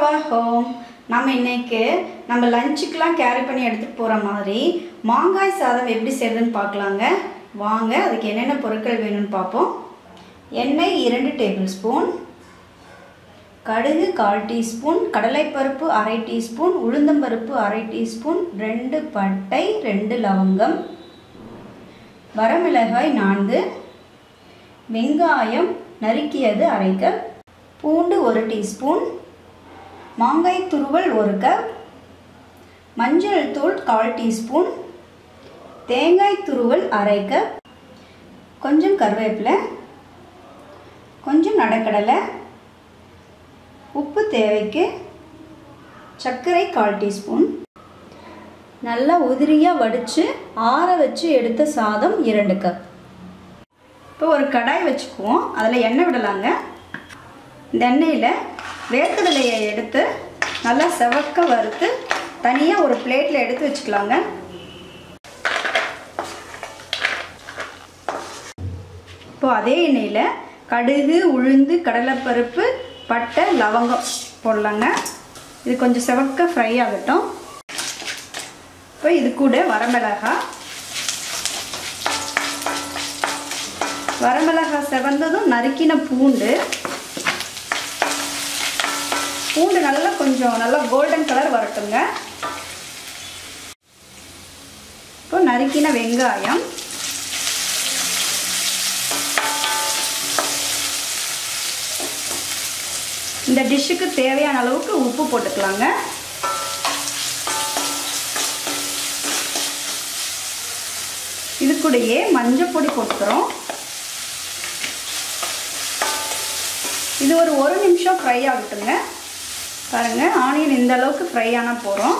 அவர் home நம்ம இன்னைக்கு நம்ம லஞ்சுக்கெலாம் கேரி பண்ணி எடுத்துகிட்டு போகிற மாதிரி மாங்காய் சாதம் எப்படி செய்யறதுன்னு பார்க்கலாங்க வாங்க அதுக்கு என்னென்ன பொருட்கள் வேணும்னு பார்ப்போம் எண்ணெய் இரண்டு டேபிள் ஸ்பூன் கடுகு கால் டீஸ்பூன் கடலைப்பருப்பு அரை டீஸ்பூன் உளுந்தம்பருப்பு அரை டீஸ்பூன் ரெண்டு பட்டை ரெண்டு லவங்கம் வரமிளகாய் நான்கு வெங்காயம் நறுக்கியது அரை கப் பூண்டு ஒரு டீஸ்பூன் மாங்காய் துருவல் ஒரு கப் மஞ்சள் தூள் கால் டீஸ்பூன் தேங்காய் துருவல் அரை கப் கொஞ்சம் கருவேப்பிலை கொஞ்சம் நடக்கடலை உப்பு தேவைக்கு சர்க்கரை கால் டீஸ்பூன் நல்லா உதிரியாக வடித்து ஆற வச்சு எடுத்த சாதம் இரண்டு கப் இப்போ ஒரு கடாய் வச்சுக்குவோம் அதில் எண்ணெய் விடலாங்க இந்த எண்ணெயில் வேர்க்கடலையை எடுத்து நல்லா செவக்க வறுத்து தனியாக ஒரு பிளேட்டில் எடுத்து வச்சுக்கலாங்க இப்போ அதே எண்ணெயில் கடுகு உளுந்து கடலைப்பருப்பு பட்டை லவங்கம் போடலாங்க இது கொஞ்சம் செவக்க ஃப்ரை ஆகட்டும் இப்போ இது கூட வரமிளகாய் வரமிளகாய் செவந்ததும் நறுக்கின பூண்டு பூண்டு நல்லா கொஞ்சம் நல்லா கோல்டன் கலர் வரட்டுங்க இப்போ நறுக்கின வெங்காயம் இந்த டிஷ்ஷுக்கு தேவையான அளவுக்கு உப்பு போட்டுக்கலாங்க இது கூடயே மஞ்சள் பொடி போட்டுக்கிறோம் இது ஒரு ஒரு நிமிஷம் ஃப்ரை ஆகட்டுங்க பாருங்கள் ஆனியன் இந்த அளவுக்கு ஃப்ரை ஆனால் போகிறோம்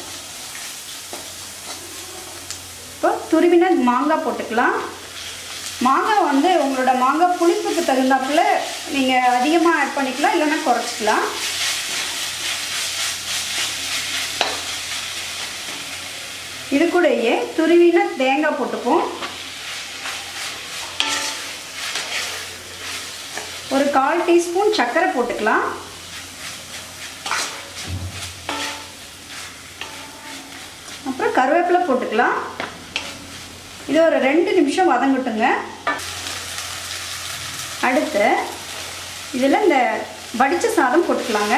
இப்போ துருவின மாங்காய் போட்டுக்கலாம் மாங்காய் வந்து உங்களோட மாங்காய் புளிப்புக்கு தகுந்தாப்புல நீங்கள் அதிகமாக ஆட் பண்ணிக்கலாம் இல்லைன்னா குறைச்சிக்கலாம் இது கூடயே துருவின தேங்காய் போட்டுப்போம் ஒரு கால் டீஸ்பூன் சர்க்கரை போட்டுக்கலாம் அப்புறம் கருவேப்பிலை போட்டுக்கலாம் இது ஒரு ரெண்டு நிமிஷம் வதங்கட்டுங்க அடுத்து இதில் இந்த வடித்த சாதம் போட்டுக்கலாங்க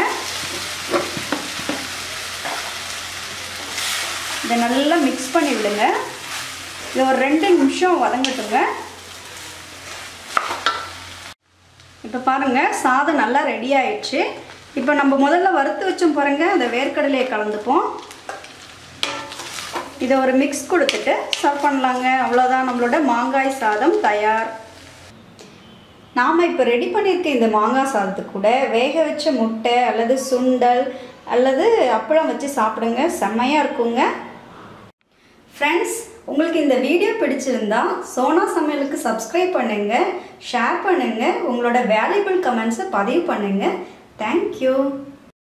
இதை நல்லா மிக்ஸ் பண்ணி விடுங்க இது ஒரு ரெண்டு நிமிஷம் வதங்கட்டுங்க இப்போ பாருங்கள் சாதம் நல்லா ரெடி ஆயிடுச்சு இப்போ நம்ம முதல்ல வறுத்து வச்சோம் பாருங்க அந்த வேர்க்கடலையை கலந்துப்போம் இதை ஒரு மிக்ஸ் கொடுத்துட்டு சர்வ் பண்ணலாங்க அவ்வளோதான் நம்மளோட மாங்காய் சாதம் தயார் நாம் இப்போ ரெடி பண்ணியிருக்க இந்த மாங்காய் சாதத்துக்கு கூட வேக வச்ச முட்டை அல்லது சுண்டல் அல்லது அப்பளம் வச்சு சாப்பிடுங்க செம்மையாக இருக்குங்க ஃப்ரெண்ட்ஸ் உங்களுக்கு இந்த வீடியோ பிடிச்சிருந்தா சோனா சமையலுக்கு சப்ஸ்கிரைப் பண்ணுங்கள் ஷேர் பண்ணுங்கள் உங்களோட வேல்யூபிள் கமெண்ட்ஸை பதிவு பண்ணுங்கள் தேங்க்யூ